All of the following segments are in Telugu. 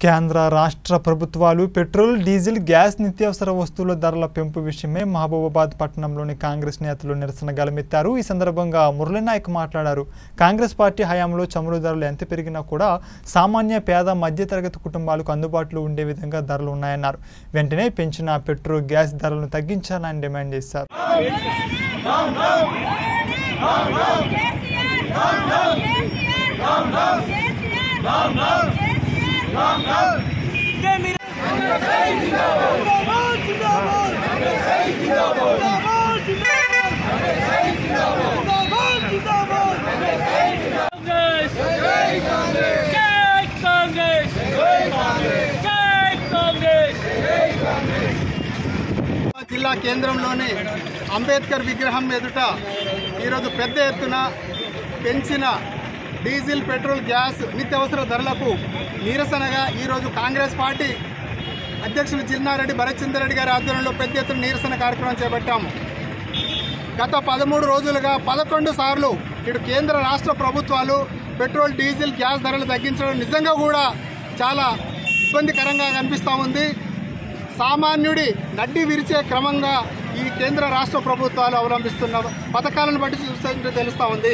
కేంద్ర రాష్ట్ర ప్రభుత్వాలు పెట్రోల్ డీజిల్ గ్యాస్ నిత్యావసర వస్తువుల ధరల పెంపు విషయమై మహబూబాబాద్ పట్టణంలోని కాంగ్రెస్ నేతలు నిరసన గలమెత్తారు ఈ సందర్భంగా మురళీనాయక్ మాట్లాడారు కాంగ్రెస్ పార్టీ హయాంలో చమురు ధరలు ఎంత పెరిగినా కూడా సామాన్య పేద మధ్యతరగతి కుటుంబాలకు అందుబాటులో ఉండే విధంగా ధరలు ఉన్నాయన్నారు వెంటనే పెంచిన పెట్రోల్ గ్యాస్ ధరలను తగ్గించాలని డిమాండ్ చేశారు కాంగ్రెస్ జై కాంగ్రెస్ జై కాంగ్రెస్ జై కాంగ్రెస్ జిల్లా కేంద్రంలోని అంబేద్కర్ విగ్రహం ఎదుట ఈరోజు పెద్ద ఎత్తున పెంచిన డీజిల్ పెట్రోల్ గ్యాస్ నిత్యావసర ధరలకు నిరసనగా ఈరోజు కాంగ్రెస్ పార్టీ అధ్యక్షులు చిన్నారెడ్డి భరత్చంద్ర రెడ్డి గారి ఆధ్వర్యంలో పెద్ద ఎత్తున నిరసన కార్యక్రమం చేపట్టాము గత పదమూడు రోజులుగా పదకొండు సార్లు ఇటు కేంద్ర రాష్ట్ర ప్రభుత్వాలు పెట్రోల్ డీజిల్ గ్యాస్ ధరలు తగ్గించడం నిజంగా కూడా చాలా ఇబ్బందికరంగా కనిపిస్తూ ఉంది సామాన్యుడి నడ్డి విరిచే క్రమంగా ఈ కేంద్ర రాష్ట్ర ప్రభుత్వాలు అవలంబిస్తున్న పథకాలను బట్టి చూస్తే తెలుస్తూ ఉంది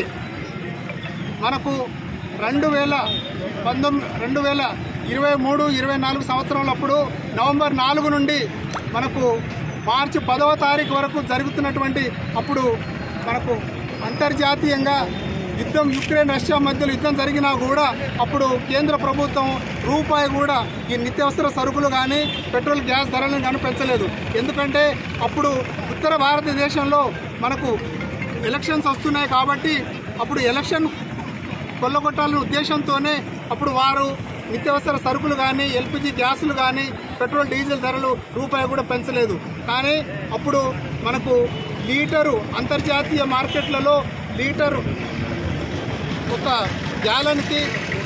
మనకు రెండు వేల పంతొమ్మిది రెండు వేల ఇరవై మూడు ఇరవై నాలుగు సంవత్సరంలప్పుడు నవంబర్ నాలుగు నుండి మనకు మార్చి పదవ తారీఖు వరకు జరుగుతున్నటువంటి అప్పుడు మనకు అంతర్జాతీయంగా యుద్ధం యుక్రెయిన్ రష్యా మధ్యలో యుద్ధం జరిగినా కూడా అప్పుడు కేంద్ర ప్రభుత్వం రూపాయి కూడా ఈ నిత్యావసర సరుకులు కానీ పెట్రోల్ గ్యాస్ ధరలను కానీ పెంచలేదు ఎందుకంటే అప్పుడు ఉత్తర భారతదేశంలో మనకు ఎలక్షన్స్ వస్తున్నాయి కాబట్టి అప్పుడు ఎలక్షన్ కొల్లగొట్టాలనే ఉద్దేశంతోనే అప్పుడు వారు నిత్యావసర సరుకులు కానీ ఎల్పిజి గ్యాసులు కానీ పెట్రోల్ డీజిల్ ధరలు రూపాయి కూడా పెంచలేదు కానీ అప్పుడు మనకు లీటరు అంతర్జాతీయ మార్కెట్లలో లీటరు ఒక గ్యాలన్కి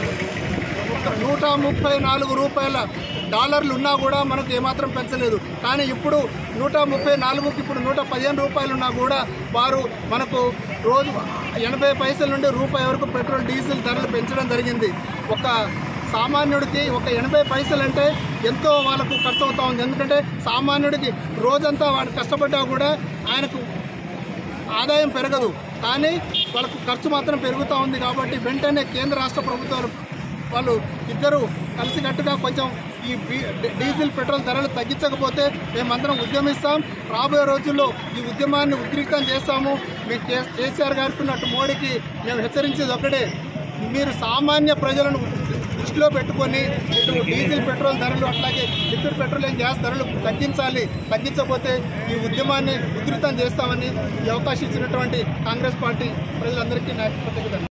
ఒక నూట ముప్పై నాలుగు రూపాయల డాలర్లు ఉన్నా కూడా మనకు ఏమాత్రం పెంచలేదు కానీ ఇప్పుడు నూట ముప్పై నాలుగుకి ఇప్పుడు నూట పదిహేను రూపాయలు ఉన్నా కూడా వారు మనకు రోజు ఎనభై పైసల నుండి రూపాయి వరకు పెట్రోల్ డీజిల్ ధరలు పెంచడం జరిగింది ఒక సామాన్యుడికి ఒక ఎనభై పైసలు అంటే ఎంతో వాళ్ళకు ఖర్చు అవుతా ఉంది ఎందుకంటే సామాన్యుడికి రోజంతా వాడు కష్టపడ్డా కూడా ఆయనకు ఆదాయం పెరగదు కానీ వాళ్ళకు ఖర్చు మాత్రం పెరుగుతూ ఉంది కాబట్టి వెంటనే కేంద్ర రాష్ట్ర ప్రభుత్వాలు వాళ్ళు ఇద్దరు కలిసికట్టుగా కొంచెం ఈ బీ- డీజిల్ పెట్రోల్ ధరలు తగ్గించకపోతే మేమందరం ఉద్యమిస్తాం రాబోయే రోజుల్లో ఈ ఉద్యమాన్ని ఉద్రిక్తం చేస్తాము మేము కే- కేసీఆర్ గారికి ఉన్నట్టు మోడీకి మేము హెచ్చరించేది ఒకటే మీరు సామాన్య ప్రజలను దృష్టిలో పెట్టుకొని ఇటు డీజిల్ పెట్రోల్ ధరలు అట్లాగే లిక్విడ్ పెట్రోలియం గ్యాస్ ధరలు తగ్గించాలి తగ్గించకపోతే ఈ ఉద్యమాన్ని ఉధృతం చేస్తామని ఈ అవకాశం ఇచ్చినటువంటి కాంగ్రెస్ పార్టీ ప్రజలందరికీ నా కృతజ్ఞతలు